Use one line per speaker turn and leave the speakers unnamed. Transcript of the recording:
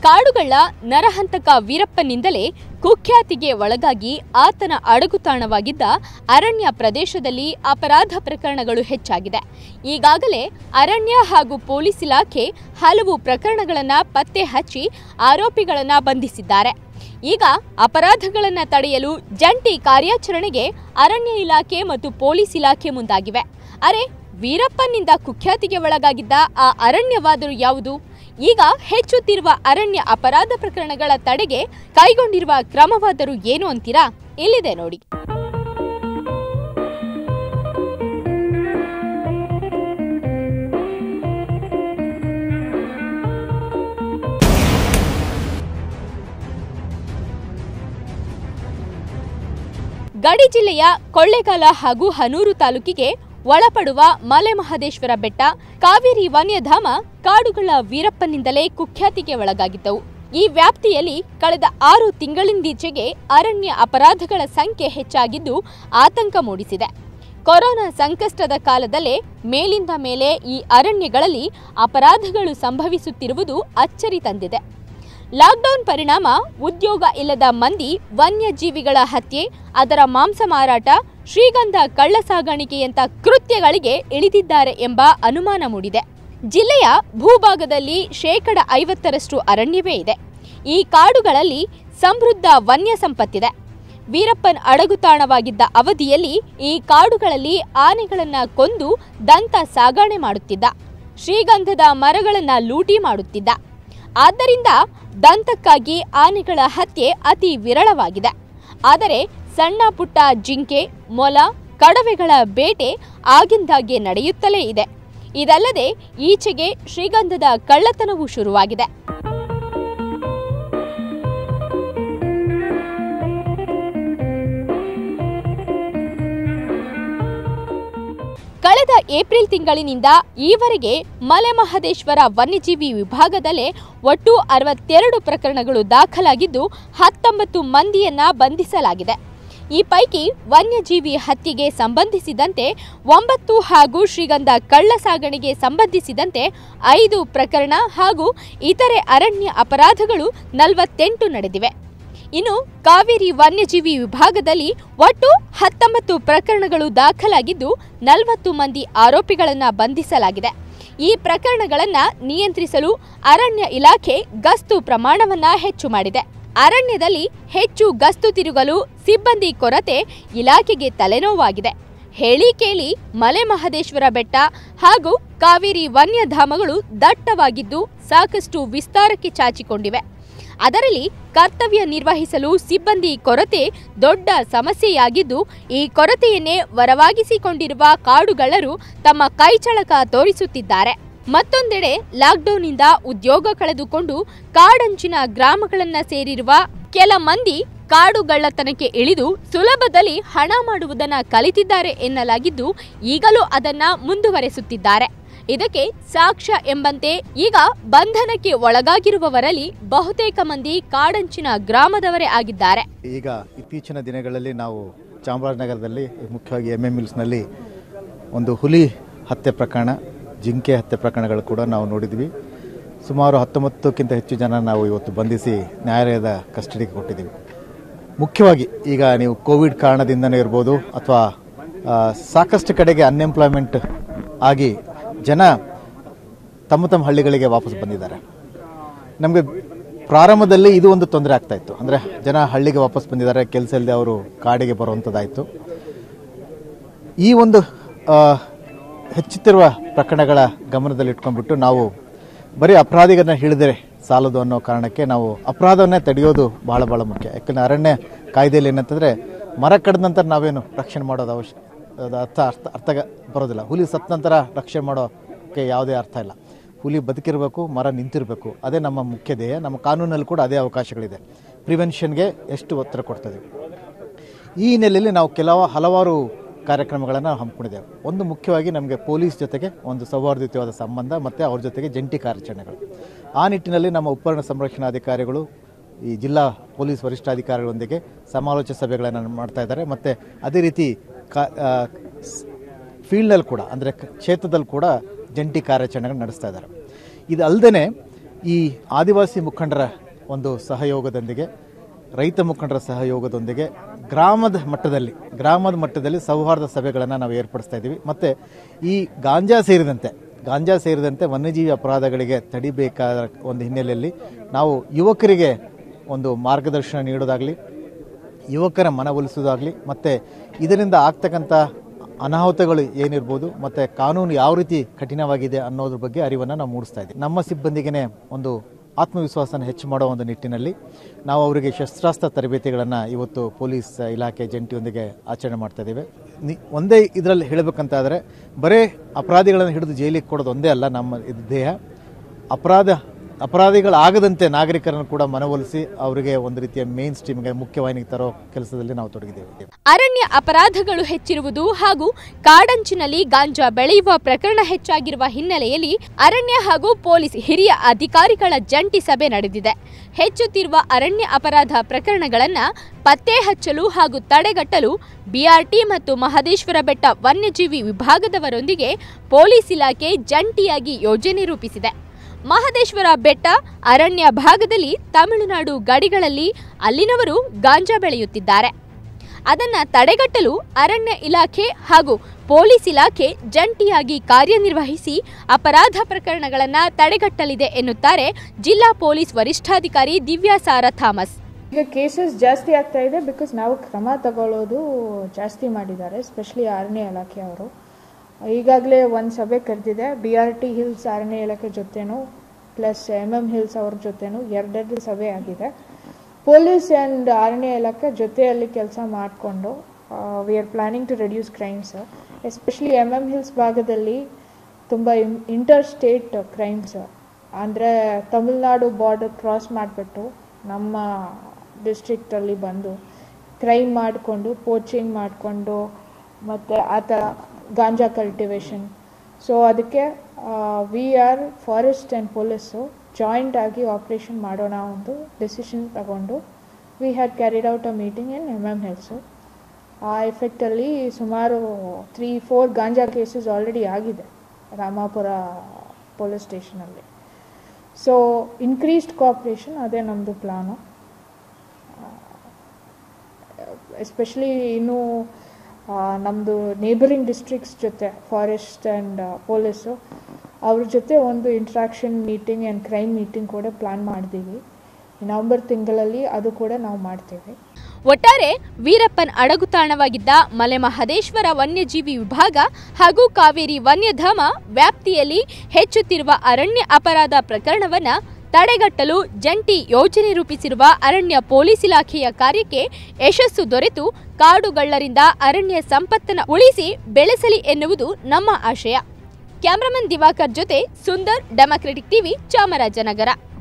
ಕಾಡುಗಳ ನರಹಂತಕ ವೀರಪ್ಪನಿಂದಲೇ ಕುಖ್ಯಾತಿಗೆ ಒಳಗಾಗಿ ಆತನ ಅಡಗುತಾಣವಾಗಿದ್ದ ಅರಣ್ಯ ಪ್ರದೇಶದಲ್ಲಿ ಅಪರಾಧ ಪ್ರಕರಣಗಳು ಹೆಚ್ಚಾಗಿದೆ ಈಗಾಗಲೇ ಅರಣ್ಯ ಹಾಗೂ ಪೊಲೀಸ್ ಇಲಾಖೆ ಹಲವು ಪ್ರಕರಣಗಳನ್ನು ಪತ್ತೆ ಹಚ್ಚಿ ಆರೋಪಿಗಳನ್ನು ಬಂಧಿಸಿದ್ದಾರೆ ಈಗ ಅಪರಾಧಗಳನ್ನು ತಡೆಯಲು ಜಂಟಿ ಕಾರ್ಯಾಚರಣೆಗೆ ಅರಣ್ಯ ಇಲಾಖೆ ಮತ್ತು ಪೊಲೀಸ್ ಇಲಾಖೆ ಮುಂದಾಗಿವೆ ಅರೆ ವೀರಪ್ಪನಿಂದ ಕುಖ್ಯಾತಿಗೆ ಒಳಗಾಗಿದ್ದ ಆ ಅರಣ್ಯವಾದರೂ ಯಾವುದು ಈಗ ಹೆಚ್ಚುತ್ತಿರುವ ಅರಣ್ಯ ಅಪರಾಧ ಪ್ರಕರಣಗಳ ತಡೆಗೆ ಕೈಗೊಂಡಿರುವ ಕ್ರಮವಾದರೂ ಏನು ಅಂತೀರಾ ಇಲ್ಲಿದೆ ನೋಡಿ ಗಡಿ ಜಿಲ್ಲೆಯ ಕೊಳ್ಳೇಗಾಲ ಹಾಗೂ ಹನೂರು ತಾಲೂಕಿಗೆ ಒಳಪಡುವ ಮಲೆ ಮಹದೇಶ್ವರ ಬೆಟ್ಟ ಕಾವೇರಿ ವನ್ಯಧಾಮ ಕಾಡುಗಳ ವೀರಪ್ಪನಿಂದಲೇ ಕುಖ್ಯಾತಿಗೆ ಒಳಗಾಗಿದ್ದವು ಈ ವ್ಯಾಪ್ತಿಯಲ್ಲಿ ಕಳೆದ ಆರು ತಿಂಗಳಿಂದೀಚೆಗೆ ಅರಣ್ಯ ಅಪರಾಧಗಳ ಸಂಖ್ಯೆ ಹೆಚ್ಚಾಗಿದ್ದು ಆತಂಕ ಮೂಡಿಸಿದೆ ಕೊರೋನಾ ಸಂಕಷ್ಟದ ಕಾಲದಲ್ಲೇ ಮೇಲಿಂದ ಮೇಲೆ ಈ ಅರಣ್ಯಗಳಲ್ಲಿ ಅಪರಾಧಗಳು ಸಂಭವಿಸುತ್ತಿರುವುದು ಅಚ್ಚರಿ ತಂದಿದೆ ಲಾಕ್ಡೌನ್ ಪರಿಣಾಮ ಉದ್ಯೋಗ ಇಲ್ಲದ ಮಂದಿ ವನ್ಯಜೀವಿಗಳ ಹತ್ಯೆ ಅದರ ಮಾಂಸ ಮಾರಾಟ ಶ್ರೀಗಂಧ ಕಳ್ಳ ಸಾಗಾಣಿಕೆಯಂಥ ಕೃತ್ಯಗಳಿಗೆ ಇಳಿದಿದ್ದಾರೆ ಎಂಬ ಅನುಮಾನ ಮೂಡಿದೆ ಜಿಲ್ಲೆಯ ಭೂಭಾಗದಲ್ಲಿ ಶೇಕಡ ಐವತ್ತರಷ್ಟು ಅರಣ್ಯವೇ ಇದೆ ಈ ಕಾಡುಗಳಲ್ಲಿ ಸಮೃದ್ಧ ವನ್ಯ ಸಂಪತ್ತಿದೆ ವೀರಪ್ಪನ್ ಅಡಗುತಾಣವಾಗಿದ್ದ ಅವಧಿಯಲ್ಲಿ ಈ ಕಾಡುಗಳಲ್ಲಿ ಆನೆಗಳನ್ನ ಕೊಂದು ದಂತ ಸಾಗಾಣೆ ಮಾಡುತ್ತಿದ್ದ ಶ್ರೀಗಂಧದ ಮರಗಳನ್ನ ಲೂಟಿ ಮಾಡುತ್ತಿದ್ದ ಆದ್ದರಿಂದ ದಂತಕ್ಕಾಗಿ ಆನೆಗಳ ಹತ್ಯೆ ಅತಿ ವಿರಳವಾಗಿದೆ ಆದರೆ ಸಣ್ಣ ಪುಟ್ಟ ಜಿಂಕೆ ಮೊಲ ಕಡವೆಗಳ ಬೇಟೆ ಆಗಿಂದಾಗ್ಗೆ ನಡೆಯುತ್ತಲೇ ಇದೆ ಇದಲ್ಲದೆ ಈಚೆಗೆ ಶ್ರೀಗಂಧದ ಕಳ್ಳತನವೂ ಶುರುವಾಗಿದೆ ಕಳೆದ ಏಪ್ರಿಲ್ ತಿಂಗಳಿನಿಂದ ಈವರೆಗೆ ಮಲೆ ಮಹದೇಶ್ವರ ವನ್ಯಜೀವಿ ವಿಭಾಗದಲ್ಲೇ ಒಟ್ಟು ಅರವತ್ತೆರಡು ಪ್ರಕರಣಗಳು ದಾಖಲಾಗಿದ್ದು ಹತ್ತೊಂಬತ್ತು ಮಂದಿಯನ್ನ ಬಂಧಿಸಲಾಗಿದೆ ಈ ಪೈಕಿ ವನ್ಯಜೀವಿ ಹತ್ಯೆಗೆ ಸಂಬಂಧಿಸಿದಂತೆ ಒಂಬತ್ತು ಹಾಗೂ ಶ್ರೀಗಂಧ ಕಳ್ಳ ಸಾಗಣೆಗೆ ಸಂಬಂಧಿಸಿದಂತೆ ಐದು ಪ್ರಕರಣ ಹಾಗೂ ಇತರೆ ಅರಣ್ಯ ಅಪರಾಧಗಳು ನಲವತ್ತೆಂಟು ನಡೆದಿವೆ ಇನ್ನು ಕಾವೇರಿ ವನ್ಯಜೀವಿ ವಿಭಾಗದಲ್ಲಿ ಒಟ್ಟು ಹತ್ತೊಂಬತ್ತು ಪ್ರಕರಣಗಳು ದಾಖಲಾಗಿದ್ದು ನಲವತ್ತು ಮಂದಿ ಆರೋಪಿಗಳನ್ನ ಬಂಧಿಸಲಾಗಿದೆ ಈ ಪ್ರಕರಣಗಳನ್ನ ನಿಯಂತ್ರಿಸಲು ಅರಣ್ಯ ಇಲಾಖೆ ಗಸ್ತು ಪ್ರಮಾಣವನ್ನ ಹೆಚ್ಚು ಮಾಡಿದೆ ಅರಣ್ಯದಲ್ಲಿ ಹೆಚ್ಚು ಗಸ್ತು ತಿರುಗಲು ಸಿಬ್ಬಂದಿ ಕೊರತೆ ಇಲಾಖೆಗೆ ತಲೆನೋವಾಗಿದೆ ಹೇಳಿ ಕೇಳಿ ಮಲೆ ಮಹದೇಶ್ವರ ಬೆಟ್ಟ ಹಾಗೂ ಕಾವೇರಿ ವನ್ಯಧಾಮಗಳು ದಟ್ಟವಾಗಿದ್ದು ಸಾಕಷ್ಟು ವಿಸ್ತಾರಕ್ಕೆ ಚಾಚಿಕೊಂಡಿವೆ ಅದರಲ್ಲಿ ಕರ್ತವ್ಯ ನಿರ್ವಹಿಸಲು ಸಿಬ್ಬಂದಿ ಕೊರತೆ ದೊಡ್ಡ ಸಮಸ್ಯೆಯಾಗಿದ್ದು ಈ ಕೊರತೆಯನ್ನೇ ವರವಾಗಿಸಿಕೊಂಡಿರುವ ಕಾಡುಗಳ್ಳರು ತಮ್ಮ ಕೈಚಳಕ ತೋರಿಸುತ್ತಿದ್ದಾರೆ ಮತ್ತೊಂದೆಡೆ ಲಾಕ್ಡೌನ್ನಿಂದ ಉದ್ಯೋಗ ಕಳೆದುಕೊಂಡು ಕಾಡಂಚಿನ ಗ್ರಾಮಗಳನ್ನ ಸೇರಿರುವ ಕೆಲ ಮಂದಿ ಕಾಡುಗಳ್ಳತನಕ್ಕೆ ಇಳಿದು ಸುಲಭದಲ್ಲಿ ಹಣ ಮಾಡುವುದನ್ನ ಕಲಿತಿದ್ದಾರೆ ಎನ್ನಲಾಗಿದ್ದು ಈಗಲೂ ಅದನ್ನ ಮುಂದುವರೆಸುತ್ತಿದ್ದಾರೆ ಇದಕ್ಕೆ ಸಾಕ್ಷ್ಯ ಎಂಬಂತೆ ಈಗ ಬಂಧನಕ್ಕೆ ಒಳಗಾಗಿರುವವರಲ್ಲಿ ಬಹುತೇಕ ಮಂದಿ ಕಾಡಂಚಿನ ಗ್ರಾಮದವರೇ ಆಗಿದ್ದಾರೆ
ಈಗ ಇತ್ತೀಚಿನ ದಿನಗಳಲ್ಲಿ ನಾವು ಚಾಮರಾಜನಗರದಲ್ಲಿ ಮುಖ್ಯವಾಗಿ ಎಮ್ ಎಮ್ ಮಿಲ್ಸ್ನಲ್ಲಿ ಒಂದು ಹುಲಿ ಹತ್ಯೆ ಪ್ರಕರಣ ಜಿಂಕೆ ಹತ್ಯೆ ಪ್ರಕರಣಗಳು ಕೂಡ ನಾವು ನೋಡಿದ್ವಿ ಸುಮಾರು ಹತ್ತೊಂಬತ್ತಕ್ಕಿಂತ ಹೆಚ್ಚು ಜನ ನಾವು ಇವತ್ತು ಬಂಧಿಸಿ ನ್ಯಾಯಾಲಯದ ಕಸ್ಟಡಿಗೆ ಕೊಟ್ಟಿದ್ದೀವಿ ಮುಖ್ಯವಾಗಿ ಈಗ ನೀವು ಕೋವಿಡ್ ಕಾರಣದಿಂದನೇ ಇರ್ಬೋದು ಅಥವಾ ಸಾಕಷ್ಟು ಕಡೆಗೆ ಅನ್ಎಂಪ್ಲಾಯ್ಮೆಂಟ್ ಆಗಿ ಜನ ತಮ್ಮ ತಮ್ಮ ಹಳ್ಳಿಗಳಿಗೆ ವಾಪಸ್ ಬಂದಿದ್ದಾರೆ ನಮಗೆ ಪ್ರಾರಂಭದಲ್ಲಿ ಇದು ಒಂದು ತೊಂದರೆ ಆಗ್ತಾ ಇತ್ತು ಅಂದರೆ ಜನ ಹಳ್ಳಿಗೆ ವಾಪಸ್ ಬಂದಿದ್ದಾರೆ ಕೆಲಸ ಇಲ್ಲದೆ ಅವರು ಕಾಡಿಗೆ ಬರುವಂಥದ್ದಾಯಿತು ಈ ಒಂದು ಆ, ಹೆಚ್ಚುತ್ತಿರುವ ಪ್ರಕರಣಗಳ ಗಮನದಲ್ಲಿಟ್ಕೊಂಡ್ಬಿಟ್ಟು ನಾವು ಬರೀ ಅಪರಾಧಿಗಳನ್ನ ಹಿಡಿದರೆ ಸಾಲದು ಅನ್ನೋ ಕಾರಣಕ್ಕೆ ನಾವು ಅಪರಾಧವನ್ನೇ ತಡೆಯೋದು ಬಹಳ ಬಹಳ ಮುಖ್ಯ ಯಾಕಂದ್ರೆ ಅರಣ್ಯ ಕಾಯ್ದೆಯಲ್ಲಿ ಏನಂತಂದ್ರೆ ಮರ ಕಡ್ದ ನಂತರ ನಾವೇನು ರಕ್ಷಣೆ ಮಾಡೋದು ಅವಶ್ಯ ಅದು ಅರ್ಥ ಅರ್ಥ ಅರ್ಥ ಬರೋದಿಲ್ಲ ಹುಲಿ ಸತ್ತ ನಂತರ ರಕ್ಷಣೆ ಮಾಡೋಕ್ಕೆ ಯಾವುದೇ ಅರ್ಥ ಇಲ್ಲ ಹುಲಿ ಬದುಕಿರಬೇಕು ಮರ ನಿಂತಿರಬೇಕು ಅದೇ ನಮ್ಮ ಮುಖ್ಯ ಧ್ಯೇಯ ನಮ್ಮ ಕಾನೂನಲ್ಲಿ ಕೂಡ ಅದೇ ಅವಕಾಶಗಳಿದೆ ಪ್ರಿವೆನ್ಷನ್ಗೆ ಎಷ್ಟು ಒತ್ತಡ ಕೊಡ್ತದೆ ಈ ಹಿನ್ನೆಲೆಯಲ್ಲಿ ನಾವು ಕೆಲವು ಹಲವಾರು ಕಾರ್ಯಕ್ರಮಗಳನ್ನು ಹಮ್ಮಿಕೊಂಡಿದ್ದೇವೆ ಒಂದು ಮುಖ್ಯವಾಗಿ ನಮಗೆ ಪೊಲೀಸ್ ಜೊತೆಗೆ ಒಂದು ಸೌಹಾರ್ದಯುತವಾದ ಸಂಬಂಧ ಮತ್ತು ಅವ್ರ ಜೊತೆಗೆ ಜಂಟಿ ಕಾರ್ಯಾಚರಣೆಗಳು ಆ ನಿಟ್ಟಿನಲ್ಲಿ ನಮ್ಮ ಉಪಕರಣ ಸಂರಕ್ಷಣಾಧಿಕಾರಿಗಳು ಈ ಜಿಲ್ಲಾ ಪೊಲೀಸ್ ವರಿಷ್ಠಾಧಿಕಾರಿಗಳೊಂದಿಗೆ ಸಮಾಲೋಚನೆ ಸಭೆಗಳನ್ನು ಮಾಡ್ತಾ ಇದ್ದಾರೆ ಮತ್ತು ಅದೇ ರೀತಿ ಕಾ ಫೀಲ್ಡ್ನಲ್ಲಿ ಕೂಡ ಅಂದರೆ ಕ್ಷೇತ್ರದಲ್ಲಿ ಕೂಡ ಜಂಟಿ ಕಾರ್ಯಾಚರಣೆಗಳು ನಡೆಸ್ತಾ ಇದ್ದಾರೆ ಇದು ಅಲ್ಲದೆ ಈ ಆದಿವಾಸಿ ಮುಖಂಡರ ಒಂದು ಸಹಯೋಗದೊಂದಿಗೆ ರೈತ ಮುಖಂಡರ ಸಹಯೋಗದೊಂದಿಗೆ ಗ್ರಾಮದ ಮಟ್ಟದಲ್ಲಿ ಗ್ರಾಮದ ಮಟ್ಟದಲ್ಲಿ ಸೌಹಾರ್ದ ಸಭೆಗಳನ್ನು ನಾವು ಏರ್ಪಡಿಸ್ತಾ ಇದ್ದೀವಿ ಮತ್ತು ಈ ಗಾಂಜಾ ಸೇರಿದಂತೆ ಗಾಂಜಾ ಸೇರಿದಂತೆ ವನ್ಯಜೀವಿ ಅಪರಾಧಗಳಿಗೆ ತಡಿಬೇಕಾದ ಒಂದು ಹಿನ್ನೆಲೆಯಲ್ಲಿ ನಾವು ಯುವಕರಿಗೆ ಒಂದು ಮಾರ್ಗದರ್ಶನ ನೀಡೋದಾಗಲಿ ಯುವಕರ ಮನವೊಲಿಸೋದಾಗಲಿ ಮತ್ತು ಇದರಿಂದ ಆಗ್ತಕ್ಕಂಥ ಅನಾಹುತಗಳು ಏನಿರ್ಬೋದು ಮತ್ತು ಕಾನೂನು ಯಾವ ರೀತಿ ಕಠಿಣವಾಗಿದೆ ಅನ್ನೋದ್ರ ಬಗ್ಗೆ ಅರಿವನ್ನು ನಾವು ಮೂಡಿಸ್ತಾ ಇದ್ದೀವಿ ನಮ್ಮ ಸಿಬ್ಬಂದಿಗೆ ಒಂದು ಆತ್ಮವಿಶ್ವಾಸನ ಹೆಚ್ಚು ಮಾಡೋ ಒಂದು ನಿಟ್ಟಿನಲ್ಲಿ ನಾವು ಅವರಿಗೆ ಶಸ್ತ್ರಾಸ್ತ್ರ ತರಬೇತಿಗಳನ್ನು ಇವತ್ತು ಪೊಲೀಸ್ ಇಲಾಖೆ ಜಂಟಿಯೊಂದಿಗೆ ಆಚರಣೆ ಮಾಡ್ತಾ ಇದ್ದೇವೆ ನಿ- ಒಂದೇ ಇದರಲ್ಲಿ ಹೇಳಬೇಕಂತಾದರೆ ಬರೇ ಅಪರಾಧಿಗಳನ್ನು ಹಿಡಿದು ಜೈಲಿಗೆ ಕೊಡೋದು ಒಂದೇ ಅಲ್ಲ ನಮ್ಮ ಇದು ದೇಹ ಅಪರಾಧ ಅಪರಾಧಿಗಳಾಗದಂತೆ ನಾಗರಿಕರನ್ನು ಕೂಡ ಮನವೊಲಿಸಿ ಅವರಿಗೆ ಒಂದು ರೀತಿಯ ಮೇನ್ ಸ್ಟ್ರೀಮ್ಗೆ ಮುಖ್ಯವಾಹಿನಿಗೆ ತರೋ ಕೆಲಸದಲ್ಲಿ ನಾವು ತೊಡಗಿದ್ದೇವೆ
ಅರಣ್ಯ ಅಪರಾಧಗಳು ಹೆಚ್ಚಿರುವುದು ಹಾಗೂ ಕಾಡಂಚಿನಲ್ಲಿ ಗಾಂಜಾ ಬೆಳೆಯುವ ಪ್ರಕರಣ ಹೆಚ್ಚಾಗಿರುವ ಹಿನ್ನೆಲೆಯಲ್ಲಿ ಅರಣ್ಯ ಹಾಗೂ ಪೊಲೀಸ್ ಹಿರಿಯ ಅಧಿಕಾರಿಗಳ ಜಂಟಿ ಸಭೆ ನಡೆದಿದೆ ಹೆಚ್ಚುತ್ತಿರುವ ಅರಣ್ಯ ಅಪರಾಧ ಪ್ರಕರಣಗಳನ್ನು ಪತ್ತೆ ಹಚ್ಚಲು ಹಾಗೂ ತಡೆಗಟ್ಟಲು ಬಿಆರ್ಟಿ ಮತ್ತು ಮಹದೇಶ್ವರ ಬೆಟ್ಟ ವನ್ಯಜೀವಿ ವಿಭಾಗದವರೊಂದಿಗೆ ಪೊಲೀಸ್ ಇಲಾಖೆ ಜಂಟಿಯಾಗಿ ಯೋಜನೆ ರೂಪಿಸಿದೆ ಮಹದೇಶ್ವರ ಬೆಟ್ಟ ಅರಣ್ಯ ಭಾಗದಲ್ಲಿ ತಮಿಳುನಾಡು ಗಡಿಗಳಲ್ಲಿ ಅಲ್ಲಿನವರು ಗಾಂಜಾ ಬೆಳೆಯುತ್ತಿದ್ದಾರೆ ಅದನ್ನ ತಡೆಗಟ್ಟಲು ಅರಣ್ಯ ಇಲಾಖೆ ಹಾಗೂ ಪೊಲೀಸ್ ಇಲಾಖೆ ಜಂಟಿಯಾಗಿ ಕಾರ್ಯನಿರ್ವಹಿಸಿ ಅಪರಾಧ ಪ್ರಕರಣಗಳನ್ನು ತಡೆಗಟ್ಟಲಿದೆ ಎನ್ನುತ್ತಾರೆ ಜಿಲ್ಲಾ ಪೊಲೀಸ್ ವರಿಷ್ಠಾಧಿಕಾರಿ ದಿವ್ಯಾ ಸಾರಾ ಥಾಮಸ್
ಈಗ ಕೇಸಸ್ ಜಾಸ್ತಿ ಆಗ್ತಾ ಇದೆ ಬಿಕಾಸ್ ನಾವು ಕ್ರಮ ತಗೊಳ್ಳೋದು ಜಾಸ್ತಿ ಮಾಡಿದ್ದಾರೆ ಸ್ಪೆಷಲಿ ಅರಣ್ಯ ಇಲಾಖೆ ಅವರು ಈಗಾಗಲೇ ಒಂದು ಸಭೆ ಕರೆದಿದೆ ಬಿ ಆರ್ ಟಿ ಹಿಲ್ಸ್ ಅರಣ್ಯ ಇಲಾಖೆ ಜೊತೆನೂ ಪ್ಲಸ್ ಎಮ್ ಎಮ್ ಹಿಲ್ಸ್ ಅವ್ರ ಜೊತೆನೂ ಎರಡೆರಡು ಸಭೆ ಆಗಿದೆ ಪೊಲೀಸ್ ಆ್ಯಂಡ್ ಅರಣ್ಯ ಇಲಾಖೆ ಜೊತೆಯಲ್ಲಿ ಕೆಲಸ ಮಾಡಿಕೊಂಡು we are planning to reduce crimes especially M M Hills ಭಾಗದಲ್ಲಿ ತುಂಬ ಇಂಟರ್ ಸ್ಟೇಟ್ ಕ್ರೈಮ್ಸ್ ಅಂದರೆ ತಮಿಳ್ನಾಡು ಬಾರ್ಡರ್ ಕ್ರಾಸ್ ಮಾಡಿಬಿಟ್ಟು ನಮ್ಮ ಡಿಸ್ಟ್ರಿಕ್ಟಲ್ಲಿ ಬಂದು ಕ್ರೈಮ್ ಮಾಡಿಕೊಂಡು ಪೋಚಿಂಗ್ ಮಾಡಿಕೊಂಡು ಮತ್ತು ಆ ಥರ ಗಾಂಜಾ ಕಲ್ಟಿವೇಶನ್ ಸೊ ಅದಕ್ಕೆ we are forest and police joint ಆಗಿ ಆಪ್ರೇಷನ್ ಮಾಡೋಣ ಒಂದು ಡೆಸಿಷನ್ ತಗೊಂಡು we had carried out a meeting in M M Hills ಆ ಎಫೆಕ್ಟಲ್ಲಿ ಸುಮಾರು three four ganja cases already ಆಗಿದೆ ರಾಮಾಪುರ ಪೊಲೀಸ್ ಸ್ಟೇಷನಲ್ಲಿ ಸೊ ಇನ್ಕ್ರೀಸ್ಡ್ ಕೋಆಪ್ರೇಷನ್ ಅದೇ ನಮ್ಮದು ಪ್ಲಾನು ಎಸ್ಪೆಷಲಿ ಇನ್ನು ನಮ್ಮದು ನೇಬರಿಂಗ್ ಡಿಸ್ಟ್ರಿಕ್ಟ್ಸ್ ಜೊತೆ ಫಾರೆಸ್ಟ್ ಆ್ಯಂಡ್ ಪೊಲೀಸು ಅವ್ರ ಜೊತೆ ಒಂದು interaction meeting and crime meeting ಕೂಡ ಪ್ಲ್ಯಾನ್ ಮಾಡಿದ್ದೀವಿ ನವಂಬರ್ ತಿಂಗಳಲ್ಲಿ ಅದು ಕೂಡ ನಾವು ಮಾಡ್ತೀವಿ
ಒಟ್ಟಾರೆ ವೀರಪ್ಪನ್ ಅಡಗುತಾಣವಾಗಿದ್ದ ಮಲೆಮಹದೇಶ್ವರ ವನ್ಯಜೀವಿ ವಿಭಾಗ ಹಾಗೂ ಕಾವೇರಿ ವನ್ಯಧಾಮ ವ್ಯಾಪ್ತಿಯಲ್ಲಿ ಹೆಚ್ಚುತ್ತಿರುವ ಅರಣ್ಯ ಅಪರಾಧ ಪ್ರಕರಣವನ್ನ ತಡೆಗಟ್ಟಲು ಜಂಟಿ ಯೋಜನೆ ರೂಪಿಸಿರುವ ಅರಣ್ಯ ಪೊಲೀಸ್ ಇಲಾಖೆಯ ಕಾರ್ಯಕ್ಕೆ ಯಶಸ್ಸು ದೊರೆತು ಕಾಡುಗಳ್ಳರಿಂದ ಅರಣ್ಯ ಸಂಪತ್ತನ್ನು ಉಳಿಸಿ ಬೆಳೆಸಲಿ ಎನ್ನುವುದು ನಮ್ಮ ಆಶಯ ಕ್ಯಾಮರಾಮನ್ ದಿವಾಕರ್ ಜೊತೆ ಸುಂದರ್ ಡೆಮಾಕ್ರೆಟಿಕ್ ಟಿವಿ ಚಾಮರಾಜನಗರ